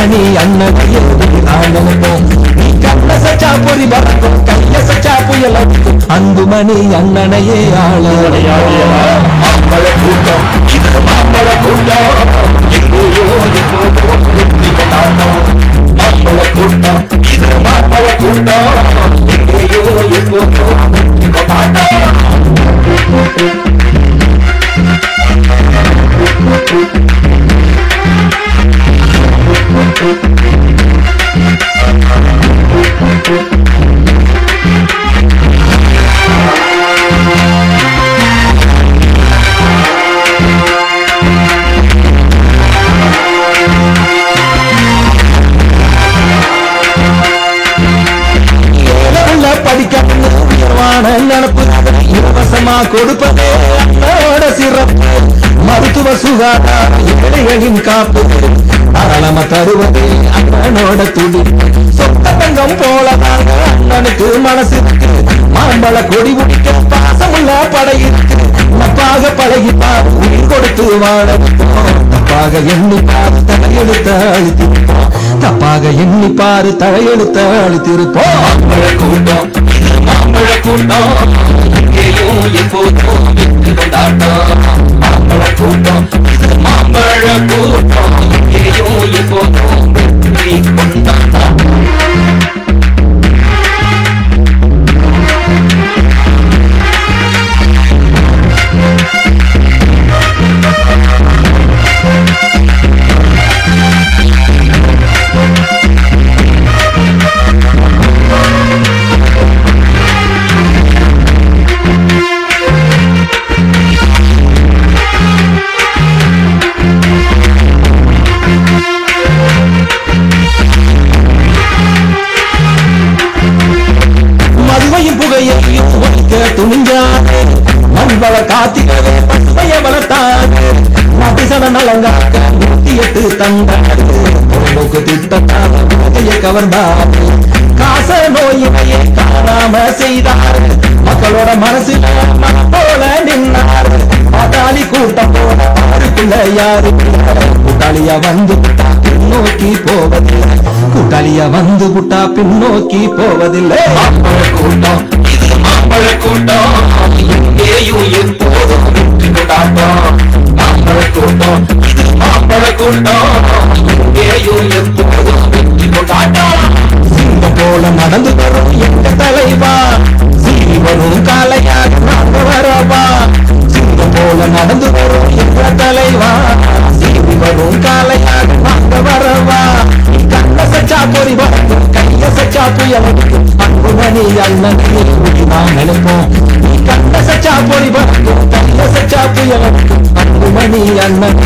மணி அண்ணனையே நினைப்போம் நீ கண்ண சச்சா பொறி பறக்கும் கைய சச்சா புயல் அடிக்கும் அன்புமணி அண்ணனையே ஆள மாம்பழ கூட்டம் இது மாம்பழ கூட்டம் எங்கேயோ எப்போதோ வெற்றி கொண்டாட்டம் மாம்பழ கூட்டம் இது மாம்பழ கூட்டம் எங்கேயோ எப்போதோ வெற்றி கொண்டாட்டம் ஏழை படிக்கணும்னு உயர்வான நினப்பு அதனை இலவசமா கொடுப்பதே அண்ணோட சிறப்பு மருத்துவ சுகாதார ஏழைகளின் காப்பு தாராளமா தருவதே அண்ணனோட துடி சொந்த தங்கம் போலதாங்க அண்ணனுக்கு மனசு இருக்கு மாம்பழ கொடி பிடிக்க பாசமுள்ள படை இருக்கு நப்பாக பழகிப்பார் உயிர் கொடுத்து வாழ வைப்போம். தப்பாக எண்ணி பாரு தலையெழுத்த அழுத்திருப்போம் தப்பாக எண்ணி பாரு தலையெழுத்த அழுத்திருப்போம் மாம்பழ கூட்டம் இது மாம்பழ கூட்டம் எங்கேயோ எப்போதோ வெற்றி கொண்டாட்டம் மாம்பழ கூட்டம் இது மாம்பழ கூட்டம் எங்கேயோ எப்போதோ வெற்றி கொண்டாட்டம் மதுவையும் புகையையும் ஒழிக்க துணிஞ்சாரு மண்வள காத்திரவே பசுமைய வளர்த்தாரு நபிசன நலங்காக்க நூத்தி எட்டு தந்தாரு பொறும்போக்கு திட்டத்தால உலகைய கவர்ந்தாரு காச நோயினையே காணாம செய்தாரு மக்களோட மனசுல மனம் போல நின்னாரு பாட்டாளி கூட்டம் போல பாருக்குள்ள யாரு கூட்டாளியா வந்து விட்டா பின்னோக்கி போவதில்லை கூட்டாளியா வந்து விட்டா பின்னோக்கி போவதில்லை மாம்பழ கூட்டம் இது மாம்பழ கூட்டம் எங்கேயும் எப்போதும் வெற்றி கொண்டாட்டம் மாம்பழ கூட்டம் இது மாம்பழ கூட்டம் எங்கேயும் எப்போதும் வெற்றி கொண்டாட்டம் சிங்கம் போல நடந்து வரும் எங்க தலைவா சீறி வரும் காலையாக நாங்க வரவா சிங்கம் போல நடந்து வரும் எங்க தலைவா சீறி வரும் காலையாக நாங்க வரவா நீ கண்ண சச்சா பொறி வளர்க்கும் கைய சச்சா புயல் அடிக்கும் அன்பு மணி அண்ணனே நான் நினைப்போம் நீ கண்ண சச்சா பொறி வளர்க்கும் கைய சச்சா புயல் அடிக்கும் அன்பு மணி அண்ணன்